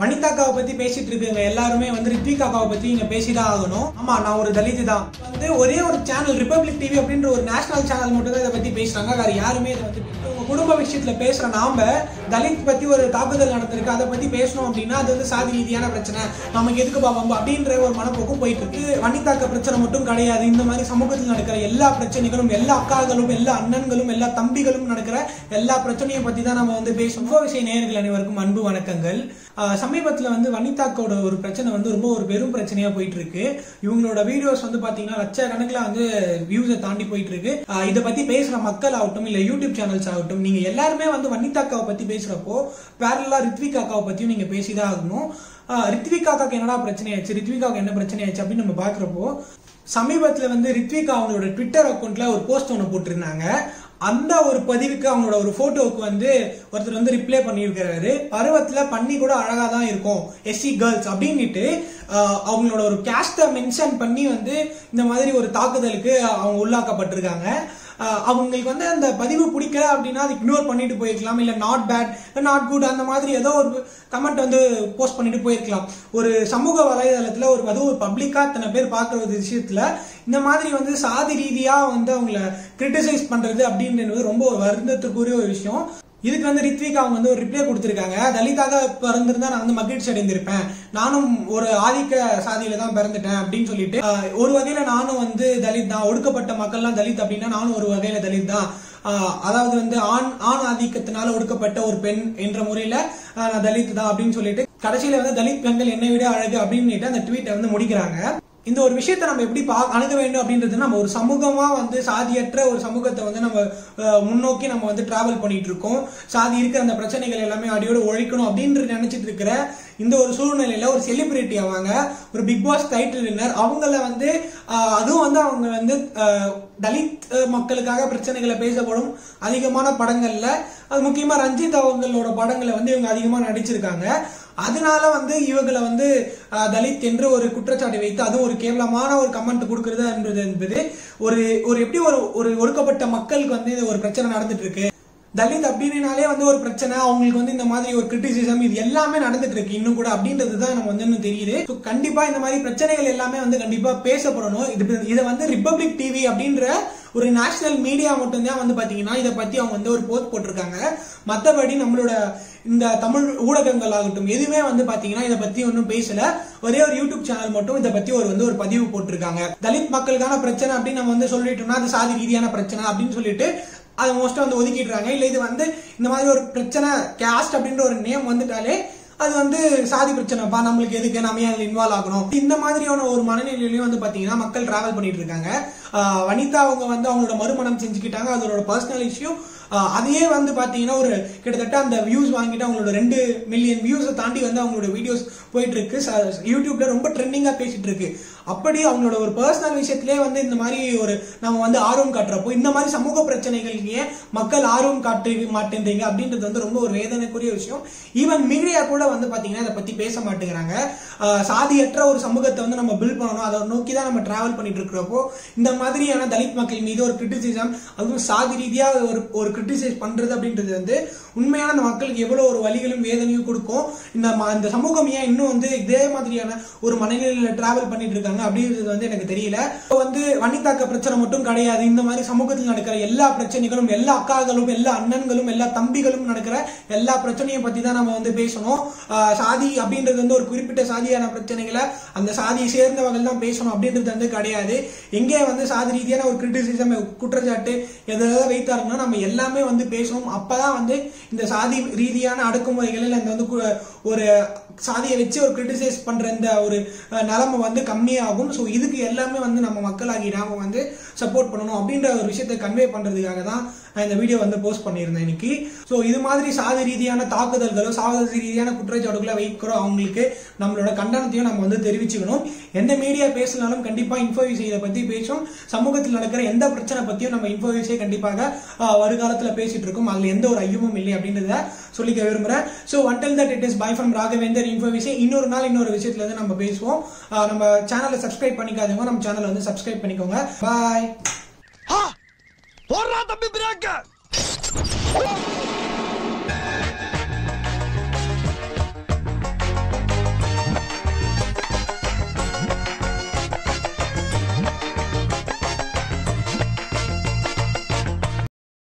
வனிதாக்காவை பத்தி பேசிட்டு இருக்கவங்க எல்லாருமே வந்து ரித்விகாக்காவை பத்தி இங்க பேசிதான் ஆகணும் ஆமா நான் ஒரு தலித் தான் வந்து ஒரே ஒரு சேனல் ரிப்பப்ளிக் டிவி அப்படின்ற ஒரு நேஷனல் சேனல் மட்டும் தான் இதை பத்தி பேசுறாங்க வேற யாருமே இதை வந்து உங்க குடும்ப விஷயத்துல பேசுற நாம தலித் பத்தி ஒரு தாக்குதல் நடந்திருக்கு அதை பத்தி பேசணும் அப்படின்னா அது வந்து சாதி ரீதியான பிரச்சனை நமக்கு எதுக்கு பாவம் அப்படின்ற ஒரு மனப்போக்கும் போயிட்டு இருக்கு வனிதாக்க பிரச்சனை மட்டும் கிடையாது இந்த மாதிரி சமூகத்தில் நடக்கிற எல்லா பிரச்சனைகளும் எல்லா அக்காக்களும் எல்லா அண்ணன்களும் எல்லா தம்பிகளும் நடக்கிற எல்லா பிரச்சனையும் பத்தி தான் நம்ம வந்து பேசணும் விஷய நேயர்கள் அனைவருக்கும் அன்பு வணக்கங்கள் ஆஹ் சமீபத்துல வந்து வனிதாக்கோட ஒரு பிரச்சனை வந்து ரொம்ப ஒரு பெரும் பிரச்சனையா போயிட்டு இருக்கு இவங்களோட வீடியோஸ் வந்து பாத்தீங்கன்னா லட்சக்கணக்கில் வந்து வியூஸை தாண்டி போயிட்டு இருக்கு ஆஹ் இதை பத்தி பேசுற மக்கள் ஆகட்டும் இல்ல யூடியூப் சேனல்ஸ் ஆகட்டும் நீங்க எல்லாருமே வந்து வனிதாக்காவை பத்தி பேசுறப்போ பேரலா ரித்விகாக்காவை பத்தியும் நீங்க பேசிதான் ஆகணும் ஆஹ் ரித்விகாக்காக்கு என்னடா பிரச்சனை ஆச்சு ரித்விகாவுக்கு என்ன பிரச்சனை ஆச்சு அப்படின்னு நம்ம பாக்குறப்போ சமீபத்துல வந்து ரித்விகா அவங்களோட ட்விட்டர் அக்கௌண்ட்ல ஒரு போஸ்ட் ஒன்று போட்டிருந்தாங்க அந்த ஒரு பதிவுக்கு அவங்களோட ஒரு போட்டோவுக்கு வந்து ஒருத்தர் வந்து ரிப்ளை பண்ணியிருக்கிறாரு பருவத்துல பண்ணி கூட அழகா தான் இருக்கும் எஸ்சி கேர்ள்ஸ் அப்படின்னுட்டு ஆஹ், அவங்களோட ஒரு கேஸ்ட மென்ஷன் பண்ணி வந்து இந்த மாதிரி ஒரு தாக்குதலுக்கு அவங்க உள்ளாக்கப்பட்டிருக்காங்க ஆஹ், அவங்களுக்கு வந்து அந்த பதிவு பிடிக்கல அப்படின்னா அது இக்னோர் பண்ணிட்டு போயிருக்கலாம் இல்ல நாட் பேட் நாட் குட் அந்த மாதிரி ஏதோ ஒரு கமெண்ட் வந்து போஸ்ட் பண்ணிட்டு போயிருக்கலாம் ஒரு சமூக வலைதளத்துல ஒரு அதுவும் ஒரு பப்ளிக்கா இத்தனை பேர் பார்க்குற ஒரு விஷயத்துல இந்த மாதிரி வந்து சாதி ரீதியா வந்து அவங்கள கிரிட்டிசைஸ் பண்றது அப்படின்றது ரொம்ப ஒரு வருந்தத்துக்குரிய ஒரு விஷயம் இதுக்கு வந்து ரித்விகா அவங்க வந்து ஒரு ரிப்ளை கொடுத்திருக்காங்க தலித்தாக பிறந்திருந்தா நான் வந்து மகிழ்ச்சி அடைந்திருப்பேன் நானும் ஒரு ஆதிக்க சாதியில தான் பிறந்துட்டேன் அப்படின்னு சொல்லிட்டு ஆஹ், ஒரு வகையில நானும் வந்து தலித் தான் ஒடுக்கப்பட்ட மக்கள்லாம் தலித் அப்படின்னா நானும் ஒரு வகையில தலித் தான் ஆஹ், அதாவது வந்து ஆண் ஆண் ஆதிக்கத்தினால ஒடுக்கப்பட்ட ஒரு பெண் என்ற முறையில ஆஹ், நான் தலித் தான் அப்படின்னு சொல்லிட்டு கடைசியில வந்து தலித் பெண்கள் என்னை விட அழகு அப்படின்னு அந்த ட்வீட்டை வந்து முடிக்கிறாங்க இந்த ஒரு விஷயத்தை நம்ம எப்படி பா அணுக வேண்டும் அப்படின்றது நம்ம ஒரு சமூகமா வந்து சாதியற்ற ஒரு சமூகத்தை வந்து நம்ம அஹ், முன்னோக்கி நம்ம வந்து டிராவல் பண்ணிட்டு இருக்கோம் சாதி இருக்கிற அந்த பிரச்சனைகள் எல்லாமே அடியோட ஒழிக்கணும் அப்படின்றது நினைச்சிட்டு இருக்கிற இந்த ஒரு சூழ்நிலையில ஒரு செலிபிரிட்டி அவங்க ஒரு பிக் பாஸ் டைட்டில் வின்னர் அவங்கள வந்து அஹ், அதுவும் வந்து அவங்க வந்து அஹ், தலித் அஹ், மக்களுக்காக பிரச்சனைகளை பேசப்படும் அதிகமான படங்கள்ல அது முக்கியமா ரஞ்சித் அவங்களோட படங்களை வந்து இவங்க அதிகமா நடிச்சிருக்காங்க அதனால வந்து இவங்களை வந்து அஹ், தலித் என்று ஒரு குற்றச்சாட்டை வைத்து அதுவும் ஒரு கேவலமான ஒரு கமெண்ட் கொடுக்கறது என்பது என்பது ஒரு ஒரு எப்படி ஒரு ஒரு ஒடுக்கப்பட்ட மக்களுக்கு வந்து இது ஒரு பிரச்சனை நடந்துட்டு இருக்கு தலித் அப்படின்னாலே வந்து ஒரு பிரச்சனை அவங்களுக்கு வந்து இந்த மாதிரி ஒரு கிரிட்டிசிசம் இது எல்லாமே நடந்துட்டு இருக்கு இன்னும் கூட அப்படின்றது தான் நம்ம வந்து இன்னும் தெரியுது So, கண்டிப்பா இந்த மாதிரி பிரச்சனைகள் எல்லாமே வந்து கண்டிப்பா பேசப்படணும் இது இதை வந்து ரிப்பப்ளிக் டிவி அப்படின்ற ஒரு நேஷனல் மீடியா மட்டும்தான் வந்து பாத்தீங்கன்னா இதை பத்தி அவங்க வந்து ஒரு போஸ்ட் போட்டிருக்காங்க மத்தபடி நம்மளோட இந்த தமிழ் ஊடகங்கள் ஆகட்டும் எதுவுமே வந்து பாத்தீங்கன்னா இதை பத்தி ஒன்றும் பேசல ஒரே ஒரு யூடியூப் சேனல் மட்டும் இதை பத்தி ஒரு வந்து ஒரு பதிவு போட்டிருக்காங்க தலித் மக்களுக்கான பிரச்சனை அப்படின்னு நம்ம வந்து சொல்லிட்டோம்னா அது சாதி ரீதியான பிரச்சனை அப்படின்னு சொல்லிட்டு அதை மோஸ்டா வந்து ஒதுக்கிடுறாங்க இல்ல இது வந்து இந்த மாதிரி ஒரு பிரச்சனை கேஸ்ட் அப்படின்ற ஒரு நேம் வந்துட்டாலே அது வந்து சாதி பிரச்சனைப்பா நம்மளுக்கு எதுக்கு நம்ம ஏன் இன்வால்வ் ஆகணும் இந்த மாதிரியான ஒரு மனநிலையிலயும் வந்து பாத்தீங்கன்னா மக்கள் டிராவல் பண்ணிட்டு இருக்காங்க ஆஹ் வனிதா அவங்க வந்து அவங்களோட மறுமணம் செஞ்சுக்கிட்டாங்க அதோட பர்சனல் இஷ்யூ அதையே வந்து பாத்தீங்கன்னா ஒரு கிட்டத்தட்ட அந்த வியூஸ் வாங்கிட்டு அவங்களோட ரெண்டு மில்லியன் வியூஸை தாண்டி வந்து அவங்களோட வீடியோஸ் போயிட்டு இருக்கு ச- யூடியூப்ல ரொம்ப ட்ரெண்டிங்கா பேசிட்டு இருக்கு அப்படி அவங்களோட ஒரு பர்சனல் விஷயத்திலே வந்து இந்த மாதிரி ஒரு நம்ம வந்து ஆர்வம் காட்டுறப்போ இந்த மாதிரி சமூக பிரச்சனைகளுக்கு ஏன் மக்கள் ஆர்வம் காட்ட மாட்டேன்றீங்க அப்படின்றது வந்து ரொம்ப ஒரு வேதனைக்குரிய விஷயம் ஈவன் மீடியா கூட வந்து பாத்தீங்கன்னா இதை பத்தி பேச மாட்டேங்கிறாங்க ஆஹ் சாதியற்ற ஒரு சமூகத்தை வந்து நம்ம பில்ட் பண்ணணும் அதை நோக்கி தான் நம்ம டிராவல் பண்ணிட்டு இருக்கிறப்போ இந்த மாதிரியான தலித் மக்கள் மீது ஒரு கிரிட்டிசிசம் அதுவும் சாதி ரீதியா ஒரு ஒரு கிரிட்டிசைஸ் பண்றது அப்படின்றது வந்து உண்மையான அந்த மக்களுக்கு எவ்வளவு ஒரு வலிகளும் வேதனையும் கொடுக்கும் இந்த ம- இந்த சமூகம் ஏன் இன்னும் வந்து இதே மாதிரியான ஒரு மனநிலையில டிராவல் பண்ணிட்டு இருக்காங்க அப்படின்றது வந்து எனக்கு தெரியல இப்போ வந்து வனிதாக்க பிரச்சனை மட்டும் கிடையாது இந்த மாதிரி சமூகத்தில் நடக்கிற எல்லா பிரச்சனைகளும் எல்லா அக்காக்களும் எல்லா அண்ணன்களும் எல்லா தம்பிகளும் நடக்கிற எல்லா பிரச்சனையும் பத்தி தான் நம்ம வந்து பேசணும் ஆஹ் சாதி அப்படின்றது வந்து ஒரு குறிப்பிட்ட சாதியான பிரச்சனைகளை அந்த சாதியை சேர்ந்தவங்க தான் பேசணும் அப்படின்றது வந்து கிடையாது எங்கே வந்து சாதி ரீதியான ஒரு கிரிட்டிசிசம் குற்றச்சாட்டு எதாவது வைத்தாருன்னா நம்ம எல்லாமே வந்து பேசணும் அப்பதான் வந்து இந்த சாதி ரீதியான அடக்குமுறைகளில் இந்த வந்து கு- ஒரு சாதியை வச்சு ஒரு கிரிட்டிசைஸ் பண்ற இந்த ஒரு அஹ், நிலைமை வந்து கம்மியாகும் ஸோ இதுக்கு எல்லாமே வந்து நம்ம மக்களாகி நாம வந்து சப்போர்ட் பண்ணணும் அப்படின்ற ஒரு விஷயத்தை கன்வே பண்றதுக்காக தான் நான் இந்த வீடியோ வந்து போஸ்ட் பண்ணியிருந்தேன் இன்னைக்கு ஸோ இது மாதிரி சாதி ரீதியான தாக்குதல்களோ சாதி ரீதியான குற்றச்சாட்டுகளை வைக்கிறோம் அவங்களுக்கு நம்மளோட கண்டனத்தையும் நம்ம வந்து தெரிவிச்சுக்கணும் எந்த மீடியா பேசினாலும் கண்டிப்பா இன்ஃபோவிஸ் இதை பத்தி பேசும் சமூகத்தில் நடக்கிற எந்த பிரச்சனை பத்தியும் நம்ம இன்ஃபோவிஸே கண்டிப்பாக ஆஹ், வருகாலத்துல பேசிட்டு இருக்கோம் அதுல எந்த ஒரு ஐயமும் இல்லை அப்படின்றத சொல்லிக்க விரும்புறேன் so until that it is bye from Raghavender இன்ஃபோவிஸே இன்னொரு நாள் இன்னொரு விஷயத்துல இருந்து நம்ம பேசுவோம் ஆஹ், நம்ம சேனலை சப்ஸ்கிரைப் பண்ணிக்காதவங்க நம்ம சேனலை வந்து சப்ஸ்கிரைப் பண்ணிக்கோங்க பாய் போடுறா தம்பி பிரேக்க